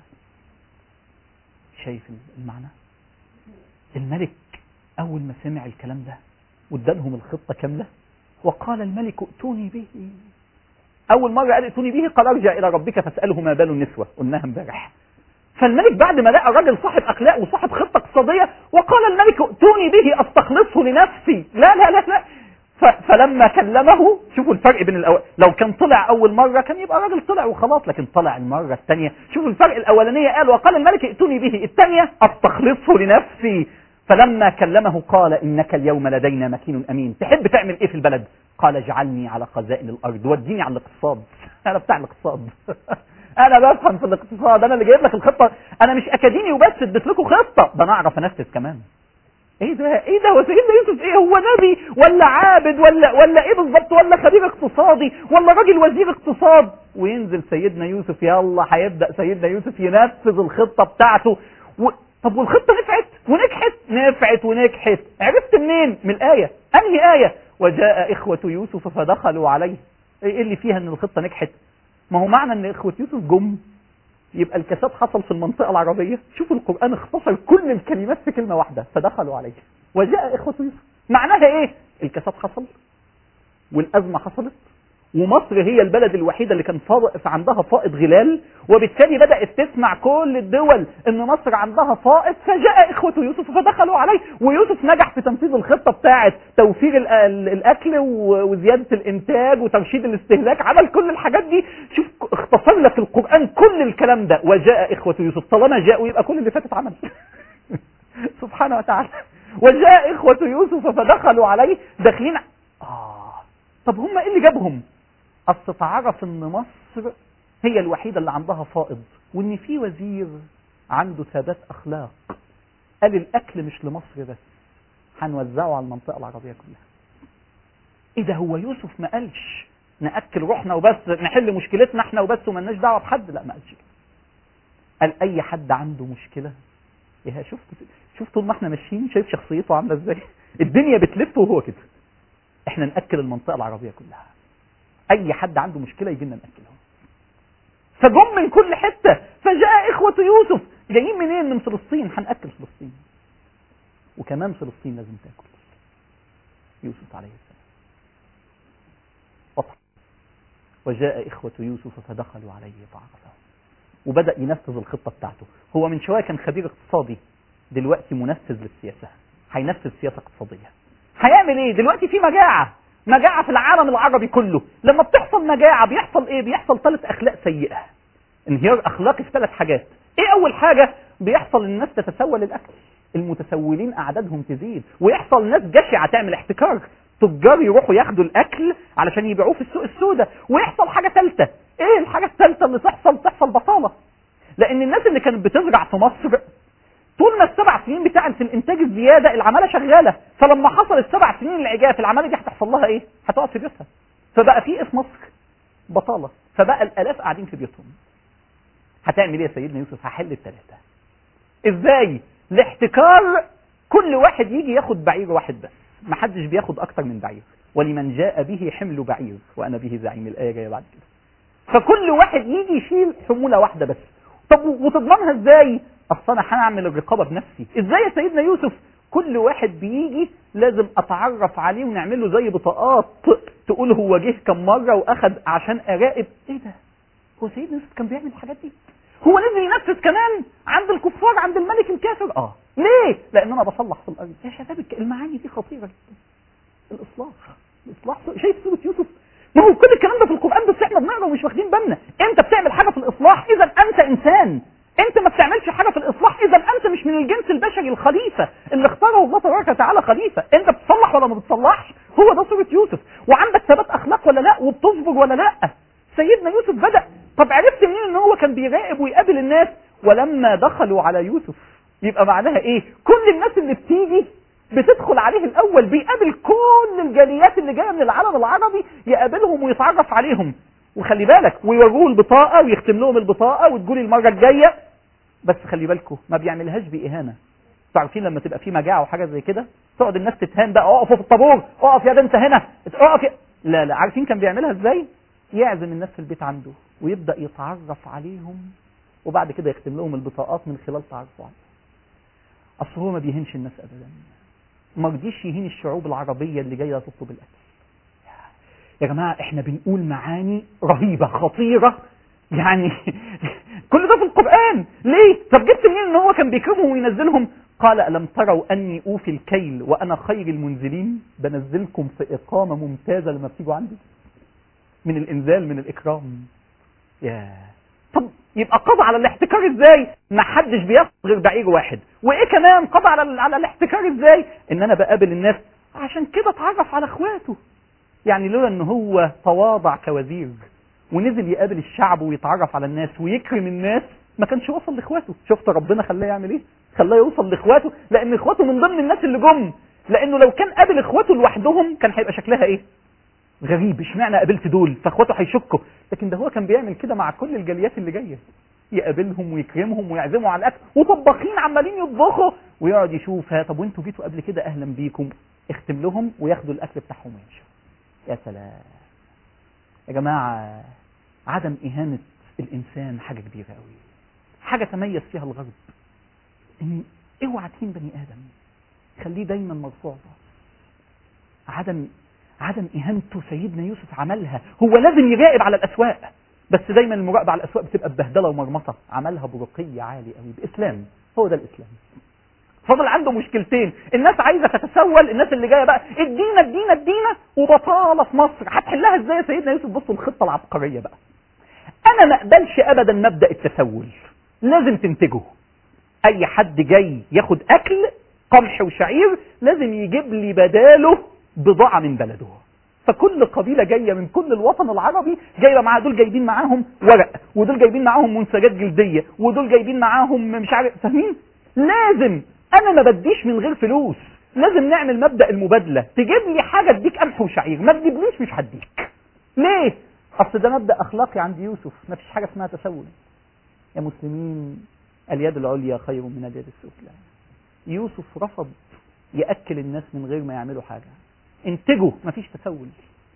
شايف المعنى الملك اول ما سمع الكلام ده وادالهم الخطه كامله وقال الملك ائتوني به اول مره قال ائتوني به قال ارجع الى ربك فاساله ما بال النسوه قلناها امبارح فالملك بعد ما لقى راجل صاحب اخلاق وصاحب خطه اقتصاديه وقال الملك ائتوني به استخلصه لنفسي لا لا لا لا ف- فلما كلمه شوفوا الفرق بين الأول لو كان طلع اول مره كان يبقى راجل طلع وخلاص لكن طلع المره الثانيه شوفوا الفرق الاولانيه قال وقال الملك ائتوني به الثانيه استخلصه لنفسي فلما كلمه قال انك اليوم لدينا مكين امين تحب تعمل ايه في البلد قال اجعلني على خزائن الارض وديني على الاقتصاد انا بتاع الاقتصاد انا بفهم في الاقتصاد انا اللي جايب لك الخطه انا مش اكاديمي وبس اديت لكم خطه ده انا اعرف انفذ كمان ايه ده ايه ده هو سيدنا يوسف ايه هو نبي ولا عابد ولا ولا ايه بالظبط ولا خبير اقتصادي ولا راجل وزير اقتصاد وينزل سيدنا يوسف يلا هيبدا سيدنا يوسف ينفذ الخطه بتاعته و... طب والخطه نفعت ونجحت نفعت ونجحت عرفت منين من الايه انهي ايه وجاء اخوه يوسف فدخلوا عليه ايه اللي فيها ان الخطه نجحت ما هو معنى ان اخوه يوسف جم يبقى الكساد حصل في المنطقة العربية شوفوا القرآن اختصر كل الكلمات في كلمة واحدة فدخلوا عليه وجاء إخوة يوسف معناها إيه الكساد حصل والأزمة حصلت ومصر هي البلد الوحيدة اللي كان فاض- عندها فائض غلال وبالتالي بدأت تسمع كل الدول ان مصر عندها فائض فجاء اخوة يوسف فدخلوا عليه ويوسف نجح في تنفيذ الخطة بتاعة توفير ال- ال- الاكل و- وزيادة الانتاج وترشيد الاستهلاك عمل كل الحاجات دي شوف اختصر لك القرآن كل الكلام ده وجاء اخوة يوسف طالما جاءوا يبقى كل اللي فاتت عمل سبحانه وتعالى وجاء إخوة يوسف فدخلوا عليه داخلين آه طب هم إيه اللي جابهم أصل تعرف إن مصر هي الوحيدة اللي عندها فائض وإن في وزير عنده ثبات أخلاق قال الأكل مش لمصر بس هنوزعه على المنطقة العربية كلها إيه ده هو يوسف ما قالش نأكل روحنا وبس نحل مشكلتنا احنا وبس وملناش دعوة بحد لا ما قالش كده قال أي حد عنده مشكلة يا شفت شوف طول ما احنا ماشيين شايف شخصيته عامله ازاي الدنيا بتلف وهو كده احنا ناكل المنطقه العربيه كلها اي حد عنده مشكله يجي لنا ناكلهم فجم من كل حته فجاء اخوه يوسف جايين منين من فلسطين هناكل فلسطين وكمان فلسطين لازم تاكل يوسف عليه السلام واضح وجاء إخوة يوسف فدخلوا عليه فعرفهم وبدأ ينفذ الخطة بتاعته هو من شوية كان خبير اقتصادي دلوقتي منفذ للسياسة هينفذ سياسة اقتصادية هيعمل ايه دلوقتي في مجاعة مجاعة في العالم العربي كله لما بتحصل مجاعة بيحصل ايه بيحصل ثلاث اخلاق سيئة انهيار اخلاقي في ثلاث حاجات ايه اول حاجة بيحصل الناس تتسول الاكل المتسولين اعدادهم تزيد ويحصل ناس جشعة تعمل احتكار تجار يروحوا ياخدوا الاكل علشان يبيعوه في السوق السوداء ويحصل حاجه ثالثه ايه الحاجه الثالثه اللي تحصل تحصل بطاله لان الناس اللي كانت بتزرع في مصر طول ما السبع سنين بتاعت الانتاج الزياده العماله شغاله فلما حصل السبع سنين العجاف العماله دي هتحصل لها ايه هتقعد في بيوتها فبقى في في مصر بطاله فبقى الالاف قاعدين في بيوتهم هتعمل ايه يا سيدنا يوسف هحل الثلاثه ازاي الاحتكار كل واحد يجي ياخد بعير واحد بس ما حدش بياخد اكتر من بعير ولمن جاء به حمل بعير وانا به زعيم الايه جايه بعد كده فكل واحد يجي يشيل حموله واحده بس طب وتضمنها ازاي اصل انا هعمل الرقابه بنفسي ازاي يا سيدنا يوسف كل واحد بيجي لازم اتعرف عليه ونعمل له زي بطاقات تقول هو جه كم مره واخد عشان اراقب ايه ده هو سيدنا يوسف كان بيعمل الحاجات دي هو نزل ينفذ كمان عند الكفار عند الملك الكافر اه ليه لان انا بصلح في الارض يا شباب المعاني دي خطيره جدا الاصلاح الاصلاح شايف سوره يوسف ما هو كل الكلام ده في القران بس احنا بنقرا ومش واخدين بالنا انت بتعمل حاجه في الاصلاح اذا انت انسان انت ما بتعملش حاجه في الاصلاح اذا انت مش من الجنس البشري الخليفه اللي اختاره الله تبارك وتعالى خليفه انت بتصلح ولا ما بتصلحش هو ده سوره يوسف وعندك ثبات اخلاق ولا لا وبتصبر ولا لا سيدنا يوسف بدا طب عرفت منين ان هو كان بيراقب ويقابل الناس ولما دخلوا على يوسف يبقى معناها ايه كل الناس اللي بتيجي بتدخل عليه الاول بيقابل كل الجاليات اللي جايه من العالم العربي يقابلهم ويتعرف عليهم وخلي بالك ويوروه البطاقه ويختم لهم البطاقه وتقولي المره الجايه بس خلي بالكم ما بيعملهاش باهانه عارفين لما تبقى في مجاعه وحاجه زي كده تقعد الناس تتهان بقى اقفوا في الطابور اقف يا ده انت هنا اقف يا... لا لا عارفين كان بيعملها ازاي يعزم الناس في البيت عنده ويبدا يتعرف عليهم وبعد كده يختم لهم البطاقات من خلال تعرفه عليهم اصل هو ما بيهنش الناس ابدا ما رضيش يهين الشعوب العربيه اللي جايه تطلب الاكل يا جماعه احنا بنقول معاني رهيبه خطيره يعني كل ده في القران ليه طب جبت منين ان هو كان بيكرمهم وينزلهم قال ألم تروا أني أوفي الكيل وأنا خير المنزلين بنزلكم في إقامة ممتازة لما بتيجوا عندي من الإنزال من الإكرام يا طب يبقى قضى على الاحتكار ازاي ما حدش بياخد غير بعير واحد وايه كمان قضى على على الاحتكار ازاي ان انا بقابل الناس عشان كده اتعرف على اخواته يعني لولا ان هو تواضع كوزير ونزل يقابل الشعب ويتعرف على الناس ويكرم الناس ما كانش وصل لاخواته شفت ربنا خلاه يعمل ايه خلاه يوصل لاخواته لان اخواته من ضمن الناس اللي جم لانه لو كان قابل اخواته لوحدهم كان هيبقى شكلها ايه غريب اشمعنى قابلت دول فاخواته هيشكوا لكن ده هو كان بيعمل كده مع كل الجاليات اللي جايه يقابلهم ويكرمهم ويعزموا على الاكل وطباخين عمالين يطبخوا ويقعد يشوف ها طب وانتوا جيتوا قبل كده اهلا بيكم اختم لهم وياخدوا الاكل بتاعهم ويمشوا يا سلام يا جماعه عدم اهانه الانسان حاجه كبيره قوي حاجه تميز فيها الغرب ان اوعى تهين بني ادم خليه دايما مرفوع عدم عدم اهانته سيدنا يوسف عملها هو لازم يراقب على الاسواق بس دايما المراقبه على الاسواق بتبقى ببهدله ومرمطه عملها برقي عالي قوي باسلام هو ده الاسلام فضل عنده مشكلتين الناس عايزه تتسول الناس اللي جايه بقى ادينا ادينا ادينا وبطاله في مصر هتحلها ازاي يا سيدنا يوسف بصوا الخطه العبقريه بقى انا ما اقبلش ابدا مبدا التسول لازم تنتجه اي حد جاي ياخد اكل قمح وشعير لازم يجيب لي بداله بضاعة من بلده فكل قبيلة جاية من كل الوطن العربي جايبة معاها دول جايبين معاهم ورق ودول جايبين معاهم منسجات جلدية ودول جايبين معاهم مش عارف فاهمين لازم انا ما بديش من غير فلوس لازم نعمل مبدأ المبادلة تجيب لي حاجة اديك قمح وشعير ما تجيبليش مش هديك ليه اصل ده مبدأ اخلاقي عند يوسف ما فيش حاجة اسمها تسول يا مسلمين اليد العليا خير من اليد السفلى يوسف رفض يأكل الناس من غير ما يعملوا حاجة انتجوا مفيش تسول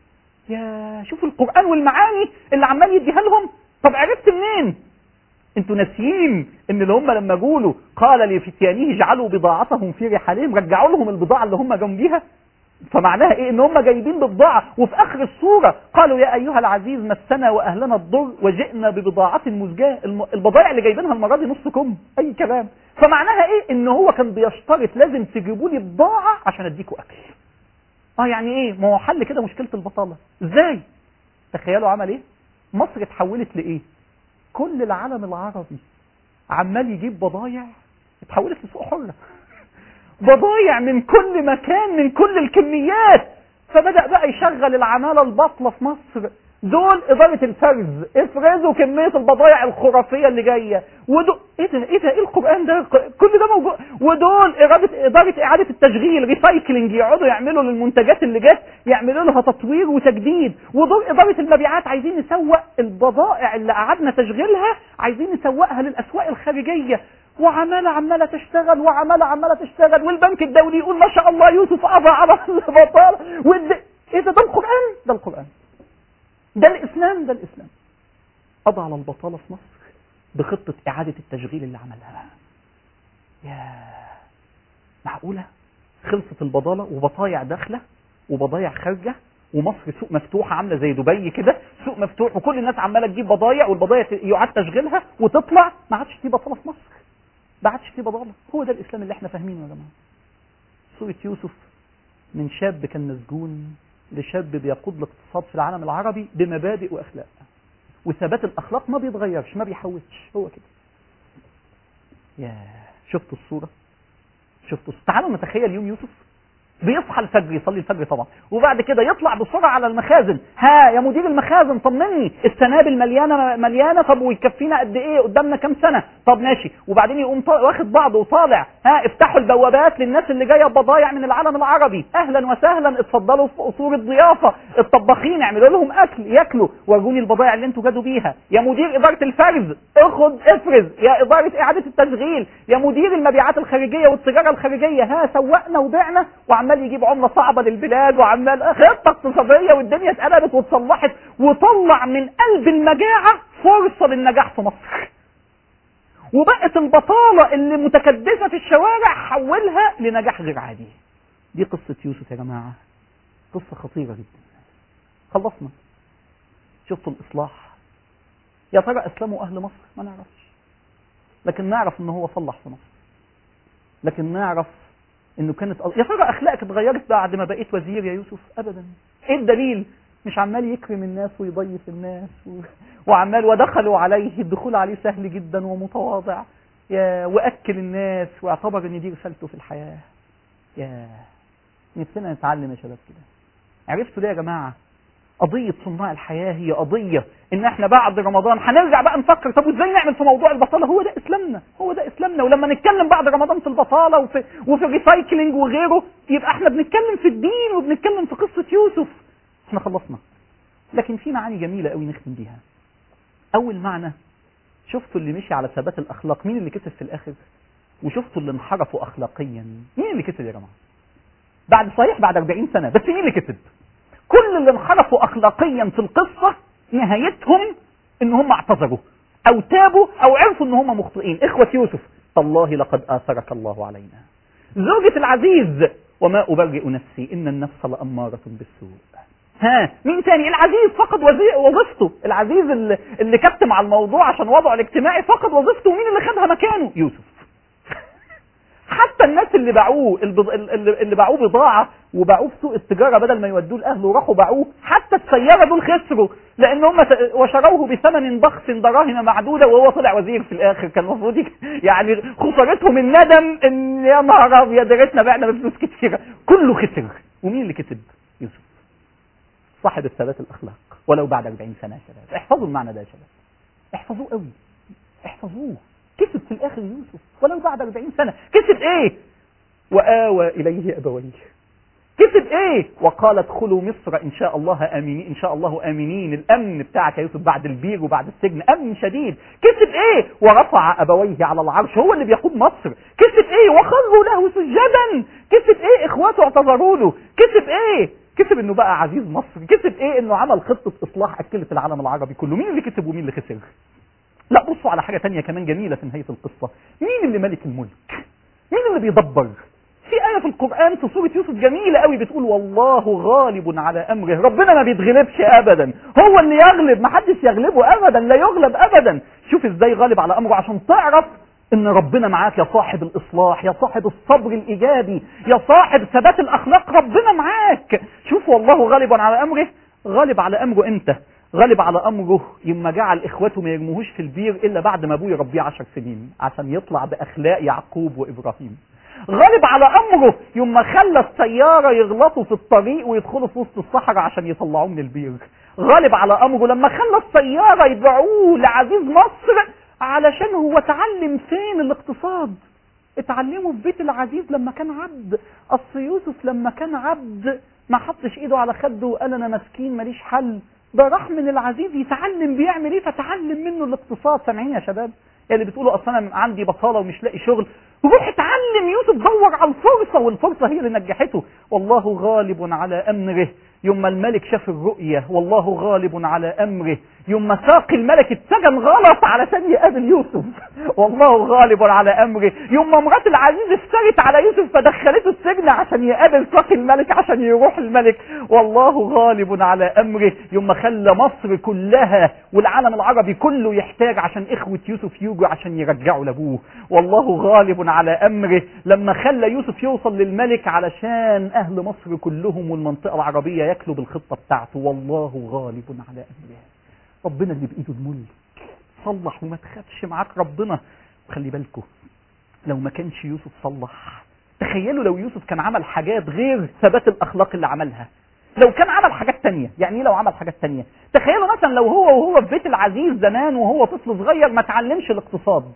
يا شوفوا القرآن والمعاني اللي عمال يديها لهم طب عرفت منين انتوا ناسيين ان اللي هم لما جولوا قال لفتيانه اجعلوا بضاعتهم في رحالهم رجعوا لهم البضاعة اللي هم جم بيها فمعناها ايه ان هم جايبين ببضاعة وفي اخر السورة قالوا يا ايها العزيز مسنا واهلنا الضر وجئنا ببضاعة مزجاة الم- البضائع اللي جايبينها المرة دي نص كم اي كلام فمعناها ايه ان هو كان بيشترط لازم تجيبوا لي بضاعة عشان اديكوا اكل اه يعني ايه ما هو حل كده مشكلة البطالة ازاي تخيلوا عمل ايه مصر اتحولت لايه كل العالم العربي عمال يجيب بضايع اتحولت لسوق حرة بضايع من كل مكان من كل الكميات فبدأ بقى يشغل العمالة الباطلة في مصر دول إدارة الفرز افرزوا كمية البضائع الخرافية اللي جاية ودول ايه ده ايه ده ايه القرآن ده كل ده موجود ودول إرادة إدارة إعادة التشغيل ريسايكلينج يقعدوا يعملوا للمنتجات اللي جت يعملوا لها تطوير وتجديد ودول إدارة المبيعات عايزين نسوق البضائع اللي قعدنا تشغيلها عايزين نسوقها للأسواق الخارجية وعمالة عمالة تشتغل وعمالة عمالة تشتغل والبنك الدولي يقول ما شاء الله يوسف قضى على البطالة والد... ايه ده ده القرآن ده القرآن ده الإسلام ده الإسلام قضى على البطالة في مصر بخطة إعادة التشغيل اللي عملها يا معقولة خلصت البضالة وبضايع داخلة وبضايع خارجة ومصر سوق مفتوحة عاملة زي دبي كده سوق مفتوح وكل الناس عمالة تجيب بضايع والبضايع يعاد تشغيلها وتطلع ما عادش في بطالة في مصر ما عادش في بضالة هو ده الإسلام اللي احنا فاهمينه يا جماعة سورة يوسف من شاب كان مسجون لشاب بيقود الاقتصاد في العالم العربي بمبادئ وأخلاق وثبات الأخلاق ما بيتغيرش ما بيحوتش هو كده يا شفتوا الصورة شفتوا تعالوا نتخيل يوم يوسف بيصحى الفجر يصلي الفجر طبعا وبعد كده يطلع بسرعه على المخازن ها يا مدير المخازن طمني السنابل مليانه مليانه طب ويكفينا قد ايه قدامنا كام سنه طب ماشي وبعدين يقوم طا- واخد بعضه وطالع ها افتحوا البوابات للناس اللي جايه ببضايع من العالم العربي اهلا وسهلا اتفضلوا في قصور الضيافه الطباخين اعملوا لهم اكل ياكلوا وروني البضائع اللي انتوا جادوا بيها يا مدير اداره الفرز اخد افرز يا اداره اعاده التشغيل يا مدير المبيعات الخارجيه والتجاره الخارجيه ها سوقنا وبعنا وعمال يجيب عمله صعبه للبلاد وعمال خطه اقتصاديه والدنيا اتقلبت واتصلحت وطلع من قلب المجاعه فرصه للنجاح في مصر وبقت البطاله اللي متكدسه في الشوارع حولها لنجاح غير عادي دي قصه يوسف يا جماعه قصه خطيره جدا خلصنا شفتوا الاصلاح يا ترى اسلموا اهل مصر ما نعرفش لكن نعرف ان هو صلح في مصر لكن نعرف انه كانت يا ترى اخلاقك اتغيرت بعد ما بقيت وزير يا يوسف ابدا ايه الدليل مش عمال يكرم الناس ويضيف الناس و... وعمال ودخلوا عليه الدخول عليه سهل جدا ومتواضع يا واكل الناس واعتبر ان دي رسالته في الحياه يا نفسنا نتعلم يا شباب كده عرفتوا ليه يا جماعه قضية صناع الحياة هي قضية ان احنا بعد رمضان هنرجع بقى نفكر طب ازاي نعمل في موضوع البطالة هو ده اسلامنا هو ده اسلامنا ولما نتكلم بعد رمضان في البطالة وفي, وفي الريسايكلينج وغيره يبقى احنا بنتكلم في الدين وبنتكلم في قصة يوسف احنا خلصنا لكن في معاني جميلة قوي نختم بيها اول معنى شفتوا اللي مشي على ثبات الاخلاق مين اللي كسب في الاخر وشفتوا اللي انحرفوا اخلاقيا مين اللي كسب يا جماعة بعد صحيح بعد 40 سنة بس مين اللي كسب كل اللي انحرفوا اخلاقيا في القصة نهايتهم ان هم اعتذروا او تابوا او عرفوا ان هم مخطئين اخوة يوسف تالله لقد اثرك الله علينا زوجة العزيز وما ابرئ نفسي ان النفس لامارة بالسوء ها مين تاني العزيز فقد وزي- وظيفته العزيز اللي, اللي كتم على الموضوع عشان وضعه الاجتماعي فقد وظيفته ومين اللي خدها مكانه يوسف حتى الناس اللي باعوه البض- اللي اللي باعوه بضاعه وباعوه في سوق التجاره بدل ما يودوه لاهله وراحوا باعوه حتى السياره دول خسروا لان هم ت- وشروه بثمن بخس دراهم معدوده وهو طلع وزير في الاخر كان المفروض يك- يعني خسارتهم الندم ان يا نهار ابيض يا ريتنا بعنا بفلوس كتيره كله خسر ومين اللي كسب؟ يوسف صاحب الثبات الاخلاق ولو بعد 40 سنه يا شباب احفظوا المعنى ده يا شباب احفظوه قوي احفظوه كسب في الاخر يوسف ولو بعد 40 سنه كسب ايه وآوى اليه ابويه كسب ايه وقال ادخلوا مصر ان شاء الله امنين ان شاء الله امنين الامن بتاعك يا يوسف بعد البير وبعد السجن امن شديد كسب ايه ورفع ابويه على العرش هو اللي بيقود مصر كسب ايه وخروا له سجدا كسب ايه اخواته اعتذروا له كسب ايه كسب انه بقى عزيز مصر كسب ايه انه عمل خطة اصلاح اكلت العالم العربي كله مين اللي كسب ومين اللي خسر لا بصوا على حاجة تانية كمان جميلة في نهاية القصة مين اللي ملك الملك مين اللي بيدبر في آية في القرآن في سورة يوسف جميلة قوي بتقول والله غالب على أمره ربنا ما بيتغلبش أبدا هو اللي يغلب ما حدش يغلبه أبدا لا يغلب أبدا شوف إزاي غالب على أمره عشان تعرف ان ربنا معاك يا صاحب الاصلاح يا صاحب الصبر الايجابي يا صاحب ثبات الاخلاق ربنا معاك شوف والله غالب على امره غالب على امره انت غالب على امره يما جعل اخواته ما يرموهوش في البير الا بعد ما ابوه يربيه عشر سنين عشان يطلع باخلاق يعقوب وابراهيم غالب على امره يوم ما خلى السيارة يغلطوا في الطريق ويدخلوا في وسط الصحراء عشان يطلعوه من البير غالب على امره لما خلى السيارة يبيعوه لعزيز مصر علشان هو اتعلم فين الاقتصاد اتعلمه في بيت العزيز لما كان عبد اصل يوسف لما كان عبد ما حطش ايده على خده وقال انا مسكين ماليش حل ده راح من العزيز يتعلم بيعمل ايه فتعلم منه الاقتصاد سامعين يا شباب اللي بتقولوا اصل انا عندي بطاله ومش لاقي شغل روح اتعلم يوسف دور على الفرصه والفرصه هي اللي نجحته والله غالب على امره يوم ما الملك شاف الرؤية والله غالب على أمره يوم ما ساق الملك اتسجن غلط علشان يقابل يوسف والله غالب على أمره يوم ما مرات العزيز افترت على يوسف فدخلته السجن عشان يقابل ساق الملك عشان يروح الملك والله غالب على أمره يوم ما خلى مصر كلها والعالم العربي كله يحتاج عشان إخوة يوسف يجوا عشان يرجعوا لأبوه والله غالب على أمره لما خلى يوسف يوصل للملك علشان أهل مصر كلهم والمنطقة العربية ياكلوا بالخطة بتاعته والله غالب على أمره ربنا اللي بإيده الملك صلح وما تخافش معاك ربنا خلي بالكم لو ما كانش يوسف صلح تخيلوا لو يوسف كان عمل حاجات غير ثبات الأخلاق اللي عملها لو كان عمل حاجات تانية يعني ايه لو عمل حاجات تانية تخيلوا مثلا لو هو وهو في بيت العزيز زمان وهو طفل صغير ما تعلمش الاقتصاد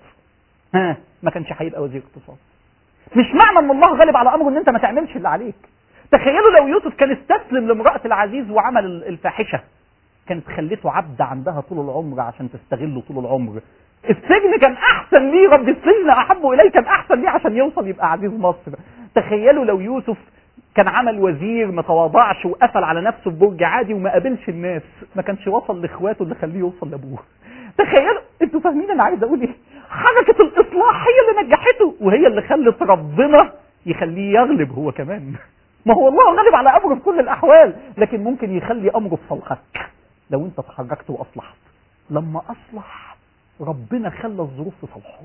ها ما كانش هيبقى وزير اقتصاد مش معنى ان الله غالب على امره ان انت ما تعملش اللي عليك تخيلوا لو يوسف كان استسلم لامرأة العزيز وعمل الفاحشة كانت خليته عبد عندها طول العمر عشان تستغله طول العمر السجن كان احسن ليه رب السجن احب اليه كان احسن ليه عشان يوصل يبقى عزيز مصر تخيلوا لو يوسف كان عمل وزير ما تواضعش وقفل على نفسه في برج عادي وما قابلش الناس ما كانش وصل لاخواته اللي خليه يوصل لابوه تخيلوا انتوا فاهمين انا عايز اقول ايه حركة الاصلاح هي اللي نجحته وهي اللي خلت ربنا يخليه يغلب هو كمان ما هو الله غالب على امره في كل الاحوال لكن ممكن يخلي امره في صالحك لو انت تحركت واصلحت لما اصلح ربنا خلى الظروف في صالحه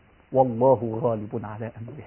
والله غالب على امره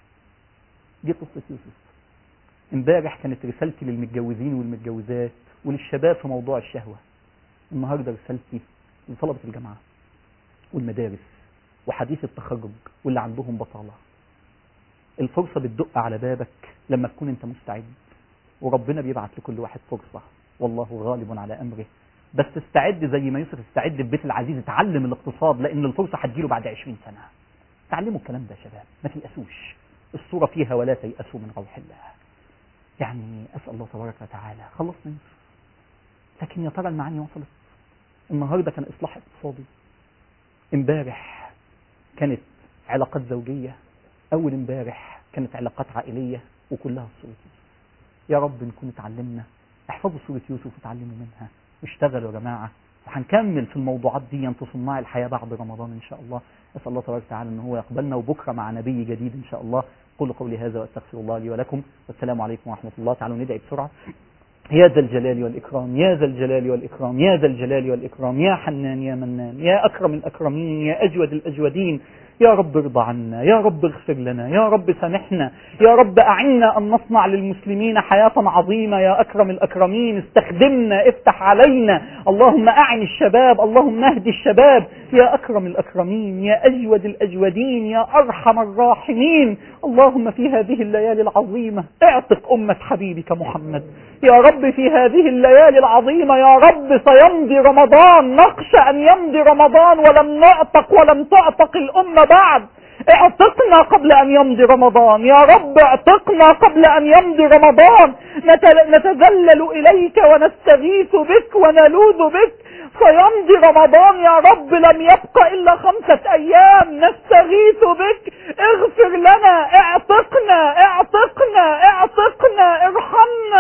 دي قصه يوسف امبارح كانت رسالتي للمتجوزين والمتجوزات وللشباب في موضوع الشهوه النهارده رسالتي لطلبه الجامعه والمدارس وحديث التخرج واللي عندهم بطاله الفرصه بتدق على بابك لما تكون انت مستعد وربنا بيبعت لكل واحد فرصه والله غالب على امره بس استعد زي ما يوسف استعد في بيت العزيز اتعلم الاقتصاد لان الفرصه هتجيله بعد 20 سنه تعلموا الكلام ده يا شباب ما تيأسوش الصوره فيها ولا تيأسوا من روح الله يعني اسال الله تبارك وتعالى خلصنا يوسف لكن يا ترى المعاني وصلت النهارده كان اصلاح اقتصادي امبارح كانت علاقات زوجيه اول امبارح كانت علاقات عائليه وكلها صوره يوسف يا رب نكون اتعلمنا احفظوا سوره يوسف وتعلموا منها واشتغلوا يا جماعه وهنكمل في الموضوعات دي في صناع الحياه بعد رمضان ان شاء الله اسال الله تبارك وتعالى ان هو يقبلنا وبكره مع نبي جديد ان شاء الله قولوا قولي هذا واستغفر الله لي ولكم والسلام عليكم ورحمه الله تعالوا ندعي بسرعه يا ذا الجلال والإكرام يا ذا الجلال والإكرام يا ذا الجلال والإكرام يا حنان يا منان يا أكرم الأكرمين يا أجود الأجودين يا رب ارضى عنا يا رب اغفر لنا يا رب سامحنا يا رب أعنا أن نصنع للمسلمين حياة عظيمة يا أكرم الأكرمين استخدمنا افتح علينا اللهم أعن الشباب اللهم اهدي الشباب يا أكرم الأكرمين يا أجود الأجودين يا أرحم الراحمين اللهم في هذه الليالي العظيمة اعتق أمة حبيبك محمد يا رب في هذه الليالي العظيمة يا رب سيمضي رمضان نخشى أن يمضي رمضان ولم نعتق ولم تعتق الأمة بعد اعتقنا قبل أن يمضي رمضان يا رب اعتقنا قبل أن يمضي رمضان نتذلل إليك ونستغيث بك ونلوذ بك فيمضي رمضان يا رب لم يبق إلا خمسة أيام نستغيث بك اغفر لنا اعتقنا اعتقنا اعتقنا ارحمنا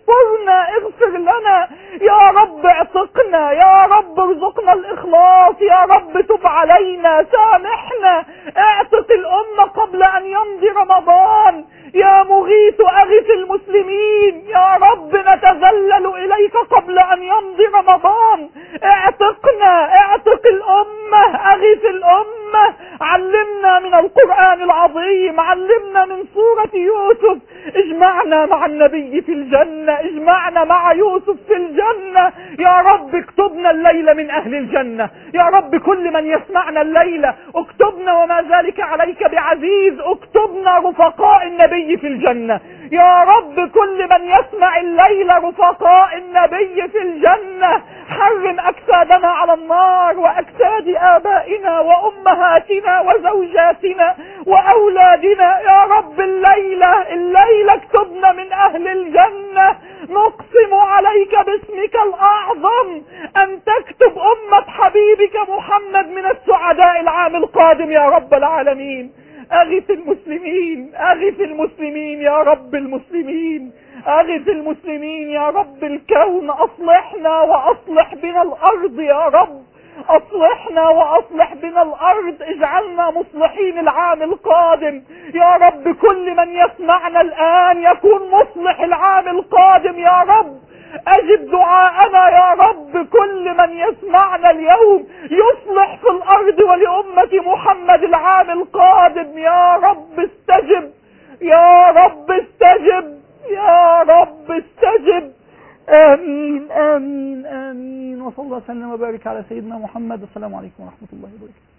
استرنا اغفر لنا يا رب اعتقنا يا رب ارزقنا الاخلاص يا رب تب علينا سامحنا اعتق الامة قبل ان يمضي رمضان يا مغيث اغث المسلمين يا رب نتذلل اليك قبل ان يمضي رمضان اعتقنا اعتق الامة اغث الامة علمنا من القرآن العظيم علمنا من سورة يوسف اجمعنا مع النبي في الجنة اجمعنا مع يوسف في الجنة يا رب اكتبنا الليلة من اهل الجنة يا رب كل من يسمعنا الليلة اكتبنا وما ذلك عليك بعزيز اكتبنا رفقاء النبي في الجنة يا رب كل من يسمع الليلة رفقاء النبي في الجنة حرم اجسادنا على النار واجساد ابائنا وامهاتنا وزوجاتنا واولادنا يا رب الليلة الليلة اكتبنا من اهل الجنة نقسم عليك باسمك الاعظم ان تكتب امة حبيبك محمد من السعداء العام القادم يا رب العالمين اغث المسلمين اغث المسلمين يا رب المسلمين اغث المسلمين يا رب الكون اصلحنا واصلح بنا الارض يا رب اصلحنا واصلح بنا الارض اجعلنا مصلحين العام القادم يا رب كل من يسمعنا الان يكون مصلح العام القادم يا رب اجب دعاءنا يا رب كل من يسمعنا اليوم يصلح في الارض ولامة محمد العام القادم يا رب استجب يا رب استجب يا رب استجب امين امين امين وصلى الله وسلم وبارك على سيدنا محمد السلام عليكم ورحمة الله وبركاته